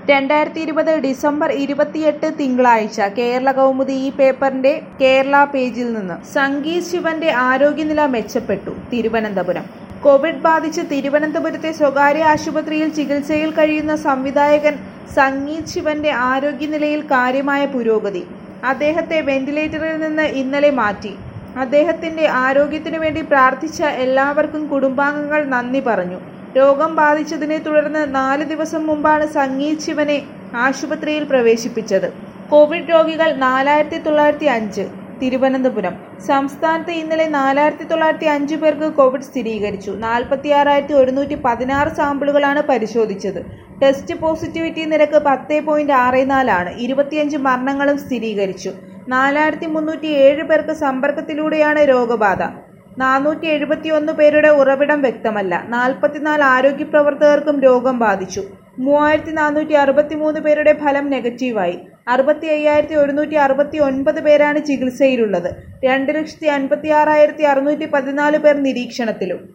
രണ്ടായിരത്തി ഇരുപത് ഡിസംബർ ഇരുപത്തിയെട്ട് തിങ്കളാഴ്ച കേരള കൗമുദി ഈ പേപ്പറിന്റെ കേരള പേജിൽ നിന്ന് സംഗീത് ശിവന്റെ ആരോഗ്യനില മെച്ചപ്പെട്ടു തിരുവനന്തപുരം കോവിഡ് ബാധിച്ച് തിരുവനന്തപുരത്തെ സ്വകാര്യ ആശുപത്രിയിൽ ചികിത്സയിൽ കഴിയുന്ന സംവിധായകൻ സംഗീത് ശിവന്റെ ആരോഗ്യനിലയിൽ കാര്യമായ പുരോഗതി അദ്ദേഹത്തെ വെന്റിലേറ്ററിൽ നിന്ന് ഇന്നലെ മാറ്റി അദ്ദേഹത്തിന്റെ ആരോഗ്യത്തിനു വേണ്ടി പ്രാർത്ഥിച്ച എല്ലാവർക്കും കുടുംബാംഗങ്ങൾ നന്ദി പറഞ്ഞു രോഗം ബാധിച്ചതിനെ തുടർന്ന് നാല് ദിവസം മുമ്പാണ് സംഗീത് ശിവനെ ആശുപത്രിയിൽ പ്രവേശിപ്പിച്ചത് കോവിഡ് രോഗികൾ നാലായിരത്തി തൊള്ളായിരത്തി അഞ്ച് തിരുവനന്തപുരം സംസ്ഥാനത്ത് ഇന്നലെ നാലായിരത്തി തൊള്ളായിരത്തി അഞ്ച് പേർക്ക് കോവിഡ് സ്ഥിരീകരിച്ചു നാൽപ്പത്തി ആറായിരത്തി ഒരുന്നൂറ്റി പതിനാറ് സാമ്പിളുകളാണ് പരിശോധിച്ചത് ടെസ്റ്റ് പോസിറ്റിവിറ്റി നിരക്ക് പത്ത് പോയിന്റ് ആറ് നാലാണ് ഇരുപത്തിയഞ്ച് മരണങ്ങളും സ്ഥിരീകരിച്ചു നാലായിരത്തി മുന്നൂറ്റി ഏഴ് പേർക്ക് സമ്പർക്കത്തിലൂടെയാണ് രോഗബാധ നാനൂറ്റി എഴുപത്തിയൊന്ന് പേരുടെ ഉറവിടം വ്യക്തമല്ല നാൽപ്പത്തിനാല് ആരോഗ്യ പ്രവർത്തകർക്കും രോഗം ബാധിച്ചു മൂവായിരത്തി നാനൂറ്റി അറുപത്തി മൂന്ന് പേരുടെ ഫലം നെഗറ്റീവായി അറുപത്തി അയ്യായിരത്തി ഒരുന്നൂറ്റി അറുപത്തി ഒൻപത് പേരാണ് ചികിത്സയിലുള്ളത് രണ്ട് ലക്ഷത്തി അൻപത്തി ആറായിരത്തി അറുന്നൂറ്റി പതിനാല് പേർ നിരീക്ഷണത്തിലും